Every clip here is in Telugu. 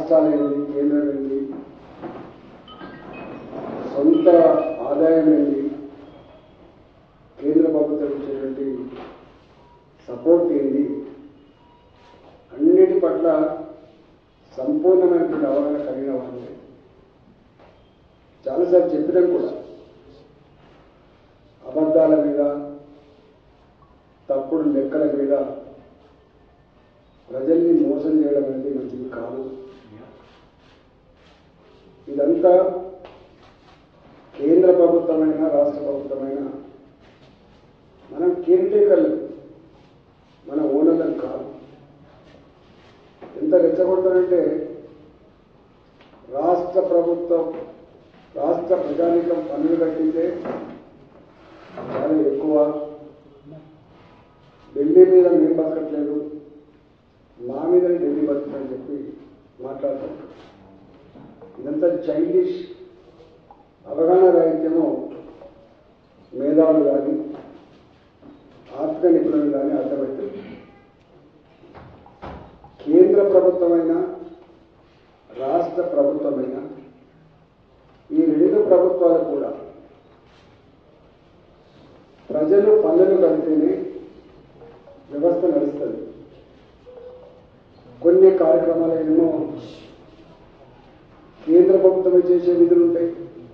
రాష్ట్రాలు ఏంటి కేంద్రం ఏంటి సొంత ఆదాయం ఏంటి కేంద్ర ప్రభుత్వం ఇచ్చేటువంటి సపోర్ట్ ఏంటి అన్నిటి పట్ల సంపూర్ణమైనటువంటి అవగాహన కలిగిన వాళ్ళే చాలాసార్లు చెప్పినాం కూడా అబద్ధాల మీద తప్పుడు లెక్కల మీద ప్రజల్ని మోసం చేయడం అనేది మంచిది కాదు ఇదంతా కేంద్ర ప్రభుత్వమైనా రాష్ట్ర ప్రభుత్వమైనా మనం కేర్టేకర్లు మన ఓనర్లం కాదు ఎంత రెచ్చగొడతారంటే రాష్ట్ర ప్రభుత్వం రాష్ట్ర ప్రజానికం పన్నులు కట్టిందే చాలా ఎక్కువ ఢిల్లీ మీద మేము బతకట్లేదు మా మీద ఢిల్లీ బతుకుతుందని చెప్పి మాట్లాడతారు ఇదంతా చైల్డిష్ అవగాహన రాహిత్యము మేధావులు కానీ ఆర్థిక నిపుణులు కానీ అర్థమవుతుంది కేంద్ర ప్రభుత్వమైన రాష్ట్ర ప్రభుత్వమైన ఈ రెండు ప్రభుత్వాలు కూడా ప్రజలు పన్నులు కడితేనే వ్యవస్థ నడుస్తుంది కొన్ని కార్యక్రమాలేమో కేంద్ర ప్రభుత్వమే చేసే విధులు ఉంటాయి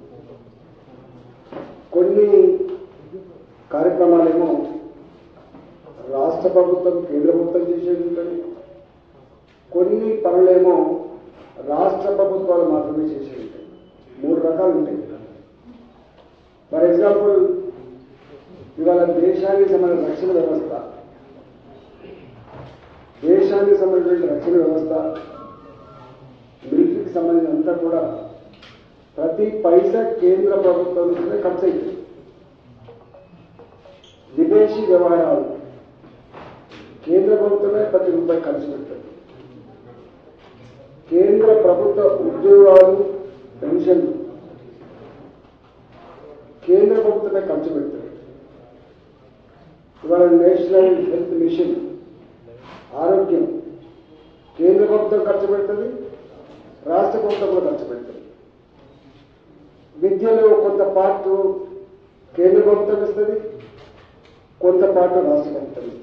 కొన్ని కార్యక్రమాలేమో రాష్ట్ర ప్రభుత్వం కేంద్ర ప్రభుత్వం చేసేది ఉంటుంది కొన్ని పనులేమో రాష్ట్ర ప్రభుత్వాలు మాత్రమే చేసేవి ఉంటాయి మూడు రకాలు ఉంటాయి ఫర్ ఎగ్జాంపుల్ ఇవాళ దేశానికి సంబంధించిన రక్షణ వ్యవస్థ దేశానికి సంబంధించిన రక్షణ వ్యవస్థ మిలిటరీకి సంబంధించిన అంతా కూడా ప్రతి పైసా కేంద్ర ప్రభుత్వం నుంచే ఖర్చు అవుతుంది విదేశీ వ్యవహారాలు కేంద్ర ప్రభుత్వమే ప్రతి రూపాయి ఖర్చు పెడుతుంది కేంద్ర ప్రభుత్వ ఉద్యోగాలు పెన్షన్లు కేంద్ర ప్రభుత్వమే ఖర్చు పెడుతుంది ఇవాళ నేషనల్ హెల్త్ మిషన్ ఆరోగ్యం కేంద్ర ప్రభుత్వం ఖర్చు పెడుతుంది రాష్ట్ర ప్రభుత్వం కూడా ఖర్చు పెడుతుంది విద్యలో కొంత పార్ట్ కేంద్ర ప్రభుత్వం ఇస్తుంది కొంత పార్ట్ రాష్ట్ర ప్రభుత్వం ఇస్తుంది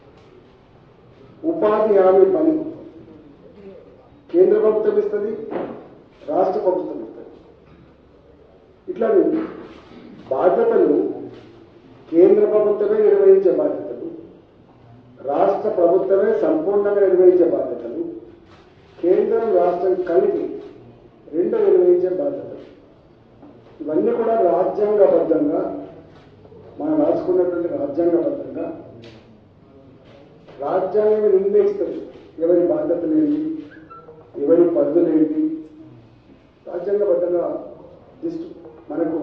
ఉపాధి హామీ పని కేంద్ర ప్రభుత్వం ఇస్తుంది రాష్ట్ర ప్రభుత్వం ఇస్తుంది ఇట్లా బాధ్యతలు కేంద్ర ప్రభుత్వమే నిర్వహించే బాధ్యతలు రాష్ట్ర ప్రభుత్వమే సంపూర్ణంగా నిర్వహించే బాధ్యతలు కేంద్రం రాష్ట్రం కలిపి రెండు నిర్వహించే బాధ్యతలు ఇవన్నీ కూడా రాజ్యాంగబద్ధంగా మనం రాసుకున్నటువంటి రాజ్యాంగబద్ధంగా రాజ్యాంగం నిర్ణయిస్తుంది ఎవరి బాధ్యతలు ఏంటి ఎవరి పద్ధతులు ఏంటి రాజ్యాంగబద్ధంగా జస్ట్ మనకు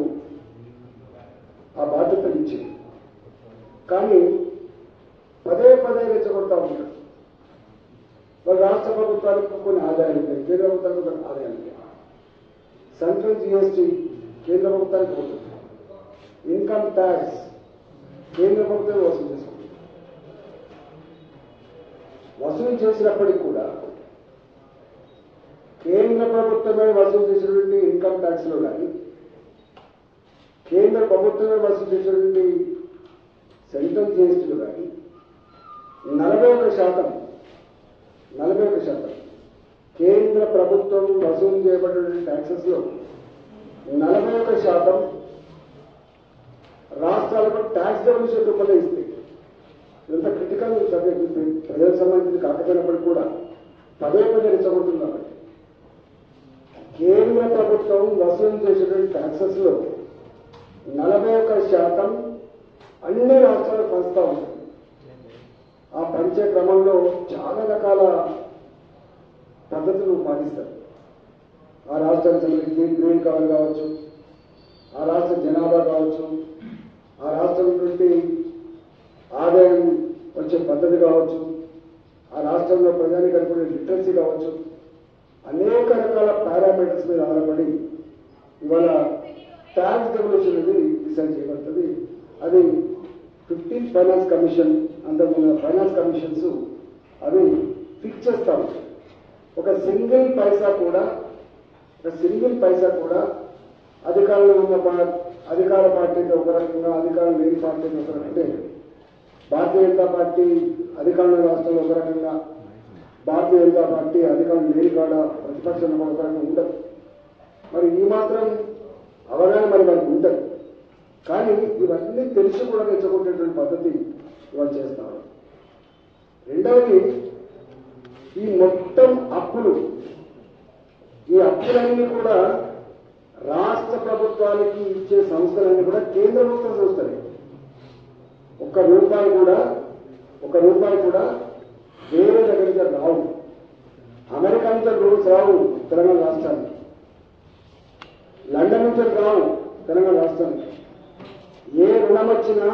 ఆ బాధ్యతలు ఇచ్చింది కానీ పదే పదే రెచ్చగొడతా ఉంటారు వాళ్ళ రాష్ట్ర ప్రభుత్వాలకు కొన్ని ఆదాయాలు ఉంటాయి కేంద్ర ప్రభుత్వానికి కొన్ని ఆదాయాలు ఉంటాయి సెంట్రల్ జిఎస్టీ కేంద్ర ప్రభుత్వానికి పోతుంది ఇన్కమ్ ట్యాక్స్ కేంద్ర ప్రభుత్వం వసూలు చేసుకుంటుంది వసూలు చేసినప్పటికీ కూడా కేంద్ర ప్రభుత్వమే వసూలు చేసినటువంటి ఇన్కమ్ ట్యాక్స్ లో కానీ కేంద్ర ప్రభుత్వమే వసూలు చేసినటువంటి సెంట్రల్ జిఎస్టీలో కానీ నలభై ఒక శాతం నలభై ఒక శాతం కేంద్ర ప్రభుత్వం వసూలు చేయబడిన ట్యాక్సెస్ లో నలభై ఒక శాతం రాష్ట్రాలకు ట్యాక్స్ డెవల్యూషన్ రూపంలో ఇస్తాయి ఇంత క్రిటికల్ సబ్జెక్ట్ ప్రజలకు సంబంధించి కాకపోయినప్పటికీ కూడా పదే పదే రెచ్చగొడుతుంది కాబట్టి కేంద్ర ప్రభుత్వం వసూలు చేసేటువంటి ట్యాక్సెస్ లో నలభై ఒక్క శాతం అన్ని రాష్ట్రాలకు పంచుతా ఉంటుంది ఆ పంచే క్రమంలో చాలా రకాల పద్ధతులు పాటిస్తారు ఆ రాష్ట్రానికి సంబంధించి గ్రీన్ కవర్ కావచ్చు ఆ రాష్ట్ర జనాభా కావచ్చు ఆ రాష్ట్రం నుండి ఆదాయం వచ్చే పద్ధతి కావచ్చు ఆ రాష్ట్రంలో ప్రజానికి అనుకునే లిటరసీ కావచ్చు అనేక రకాల పారామీటర్స్ మీద ఆధారపడి ఇవాళ ట్యాక్స్ రెవల్యూషన్ అనేది డిసైడ్ చేయబడుతుంది అది ఫిఫ్టీన్ ఫైనాన్స్ కమిషన్ అంతకుముందు ఫైనాన్స్ కమిషన్స్ అవి ఫిక్స్ చేస్తా ఉంటాయి ఒక సింగిల్ పైసా కూడా ఒక సింగిల్ పైసా కూడా అధికారంలో ఉన్న పా- అధికార పార్టీతో ఒక రకంగా అధికారం లేని పార్టీతో ఒక రకంగా భారతీయ జనతా పార్టీ అధికారంలో రాష్ట్రంలో ఒక రకంగా భారతీయ జనతా పార్టీ అధికారం లేని కాడ ప్రతిపక్షంలో ఒక రకంగా ఉండదు మరి ఈ మాత్రం అవగాహన మరి మనకు ఉండదు కానీ ఇవన్నీ తెలిసి కూడా రెచ్చగొట్టేటువంటి పద్ధతి ఇవాళ చేస్తాం రెండవది ఈ మొత్తం అప్పులు ఈ అప్పులన్నీ కూడా రాష్ట్ర ప్రభుత్వానికి ఇచ్చే సంస్థలన్నీ కూడా కేంద్ర ప్రభుత్వ సంస్థలే ఒక్క రూపాయి కూడా ఒక రూపాయి కూడా వేరే దగ్గర నుంచి రావు అమెరికా నుంచి రూల్స్ రావు తెలంగాణ రాష్ట్రానికి లండన్ నుంచి రావు తెలంగాణ రాష్ట్రానికి ఏ రుణం వచ్చినా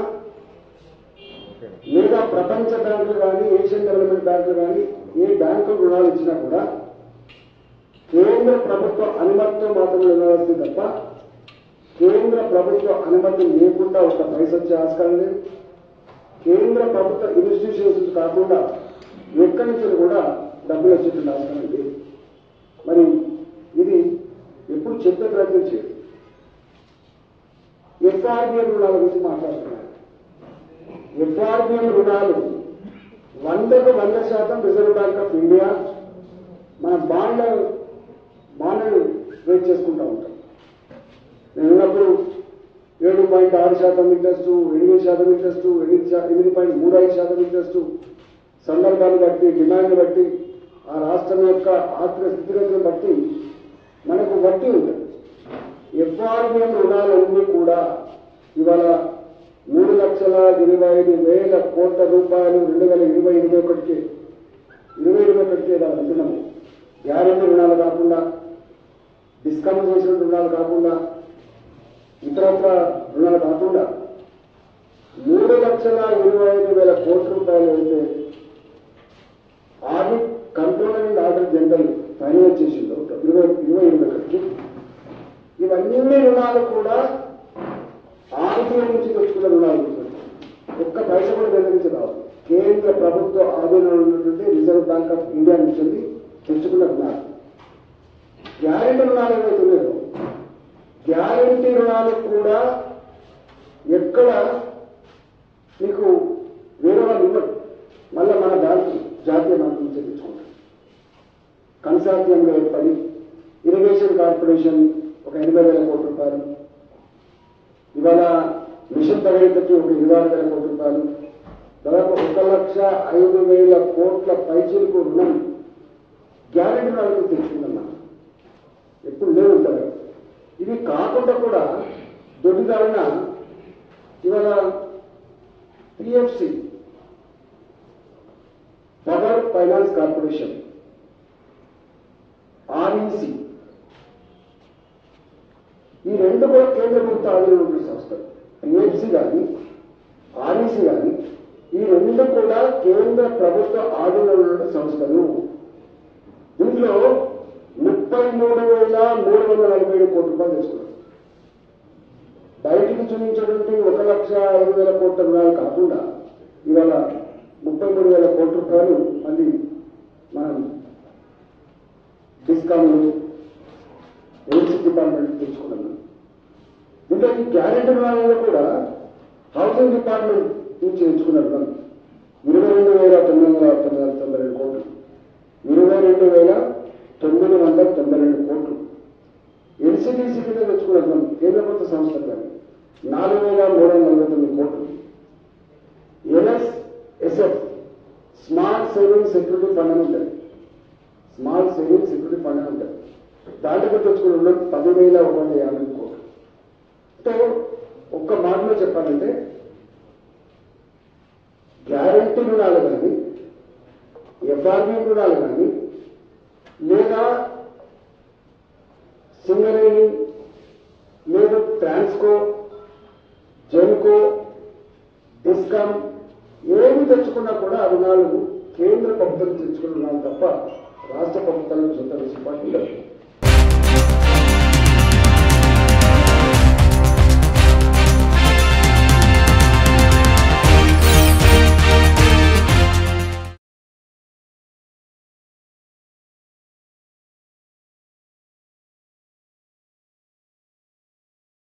లేదా ప్రపంచ బ్యాంకులు కానీ ఏషియన్ డెవలప్మెంట్ బ్యాంకులు కానీ ఏ బ్యాంకు రుణాలు ఇచ్చినా కూడా కేంద్ర ప్రభుత్వ అనుమతితో మాత్రమే ఇవ్వాల్సింది తప్ప కేంద్ర ప్రభుత్వ అనుమతి లేకుండా ఒక పైస వచ్చే ఆస్కారం లేదు కేంద్ర ప్రభుత్వ ఇన్స్టిట్యూషన్స్ కాకుండా ఎక్కడి నుంచి కూడా డబ్బులు వచ్చేటువంటి ఆస్కారం లేదు మరి ఇది ఎప్పుడు చెప్పే ప్రయత్నం చేయదు ఎఫ్ఆర్బిఎం రుణాల గురించి మాట్లాడుతున్నారు ఎఫ్ఆర్బిఎం రుణాలు వందకు వంద శాతం రిజర్వ్ బ్యాంక్ ఆఫ్ ఇండియా మన బాండ్ల బాండ్లు రేట్ చేసుకుంటూ ఉంటాం నేను ఉన్నప్పుడు ఏడు పాయింట్ ఆరు శాతం ఇంట్రెస్ట్ ఎనిమిది శాతం ఇంట్రెస్ట్ ఎనిమిది శా- ఎనిమిది పాయింట్ మూడు ఐదు శాతం ఇంట్రెస్ట్ సందర్భాన్ని బట్టి డిమాండ్ బట్టి ఆ రాష్ట్రం యొక్క ఆర్థిక స్థితిగతులను బట్టి మనకు వడ్డీ ఉంటుంది ఎఫ్ఆర్బిఎం రుణాలన్నీ కూడా ఇవాళ మూడు లక్షల ఇరవై ఐదు వేల కోట్ల రూపాయలు రెండు వేల ఇరవై ఇరవై ఒకటికి ఇరవై ఇరవై ఒకటికి ఇలా అంటున్నాము గ్యారెంటీ రుణాలు కాకుండా డిస్కౌంట్ చేసిన రుణాలు కాకుండా ఇతరత్ర రుణాలు కాకుండా మూడు లక్షల ఇరవై ఐదు వేల కోట్ల రూపాయలు అయితే audit controller and order general final చేసిందో ఇరవై ఇరవై ఇరవై ఒకటికి ఇవన్నీ రుణాలు కూడా ఆర్బీఐ నుంచి తెచ్చుకున్న రుణాలు ఒక్క పైస కూడా కేంద్ర నుంచి రావు కేంద్ర ప్రభుత్వ ఆధీనంలో ఉన్నటువంటి రిజర్వ్ బ్యాంక్ ఆఫ్ ఇండియా నుంచి వెళ్ళి తెచ్చుకున్న రుణాలు గ్యారెంటీ రుణాలు ఏవైతే ఉన్నాయో గ్యారెంటీ రుణాలు కూడా ఎక్కడ మీకు వేరే వాళ్ళు ఇవ్వరు మళ్ళీ మన బ్యాంకు జాతీయ బ్యాంకు నుంచి తెచ్చుకుంటారు కన్సార్టియంగా ఏర్పడి ఇరిగేషన్ కార్పొరేషన్ ఒక ఎనభై వేల కోట్ల రూపాయలు ఇవాళ మిషన్ భగీరథకి ఒక ఇరవై ఆరు వేల కోట్ల రూపాయలు దాదాపు ఒక లక్ష ఐదు వేల కోట్ల పైచీలకు రుణం గ్యారెంటీ వాళ్ళకి తెచ్చుకుందమ్మా ఎప్పుడు లేవు ఉంటారు ఇవి కాకుండా కూడా దొడ్డిదారిన ఇవాళ PFC power finance corporation REC ఈ రెండు కూడా కేంద్ర ప్రభుత్వ ఆధీనంలో ఉన్న సంస్థలు పిఎఫ్సి కానీ ఆర్ఈసి కానీ ఈ రెండు కూడా కేంద్ర ప్రభుత్వ ఆధీనంలో ఉన్న సంస్థలు దీంట్లో ముప్పై మూడు వేల మూడు వందల నలభై ఏడు కోట్ల రూపాయలు తీసుకున్నారు బయటికి చూపించేటువంటి ఒక లక్ష ఐదు వేల కోట్ల రుణాలు కాకుండా ఇవాళ ముప్పై మూడు వేల కోట్ల రూపాయలు మళ్ళీ మనం డిస్కౌంట్ ఎయిడ్స్ డిపార్ట్మెంట్ తెచ్చుకున్నాం దీంట్లో ఈ గ్యారెంటీ రుణాలలో కూడా హౌసింగ్ డిపార్ట్మెంట్ నుంచి ఎంచుకున్నారు మనం ఇరవై రెండు వేల తొమ్మిది వందల తొమ్మిది వందల తొంభై రెండు కోట్లు ఇరవై రెండు వేల తొమ్మిది వందల తొంభై రెండు కోట్లు ఎన్సిటిసి కింద తెచ్చుకున్నారు మనం కేంద్ర ప్రభుత్వ సంస్థ కానీ నాలుగు వేల మూడు వందల నలభై తొమ్మిది కోట్లు NSSF smart saving security fund అని ఉంటుంది స్మాల్ సేవింగ్ సెక్యూరిటీ ఫండ్ అని ఉంటుంది దాంట్లో తెచ్చుకున్న పదివేల ఒక వంద యాభై కోట్లు అంటే ఒక్క మాటలో చెప్పాలంటే గ్యారంటీ రుణాలు కానీ ఎఫ్ఆర్బి రుణాలు కానీ లేదా సింగరేణి లేదా ట్రాన్స్కో జెన్కో డిస్కామ్ ఏమి తెచ్చుకున్నా కూడా ఆ రుణాలు కేంద్ర ప్రభుత్వం తెచ్చుకున్న రుణాలు తప్ప రాష్ట్ర ప్రభుత్వాలకు సొంత వెసులుబాటు ఉండదు